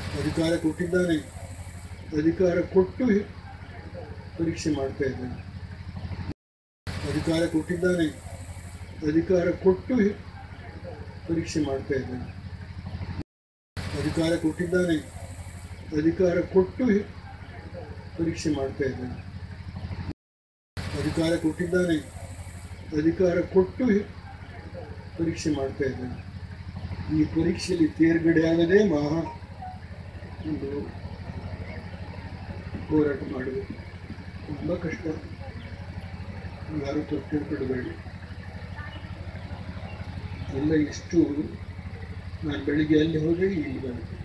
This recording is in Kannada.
ಅಧಿಕಾರ ಕೊಟ್ಟಿದ್ದಾನೆ ಅಧಿಕಾರ ಕೊಟ್ಟು ಪರೀಕ್ಷೆ ಮಾಡ್ತಾ ಇದ್ದಾನೆ ಅಧಿಕಾರ ಕೊಟ್ಟಿದ್ದಾನೆ ಅಧಿಕಾರ ಕೊಟ್ಟು ಪರೀಕ್ಷೆ ಮಾಡ್ತಾ ಇದ್ದಾನೆ ಅಧಿಕಾರ ಕೊಟ್ಟಿದ್ದಾನೆ ಅಧಿಕಾರ ಕೊಟ್ಟು ಪರೀಕ್ಷೆ ಮಾಡ್ತಾ ಇದ್ದಾನೆ ಅಧಿಕಾರ ಕೊಟ್ಟಿದ್ದಾನೆ ಅಧಿಕಾರ ಕೊಟ್ಟು ಪರೀಕ್ಷೆ ಮಾಡ್ತಾ ಇದ್ದಾನೆ ಈ ಪರೀಕ್ಷೆಯಲ್ಲಿ ತೇರ್ಗಡೆ ಆಗದೆ ಮಹಾ ಒಂದು ಹೋರಾಟ ಮಾಡಬೇಕು ತುಂಬ ಕಷ್ಟ ಯಾರು ತಪ್ಪು ತಿಳ್ಕೊಳ್ಬೇಡಿ ಎಲ್ಲ ಇಷ್ಟು ನಾನು ಬೆಳಿಗ್ಗೆ ಅಲ್ಲಿ ಹೋದೆ ಇಲ್ಲಿ ಬಂದೆ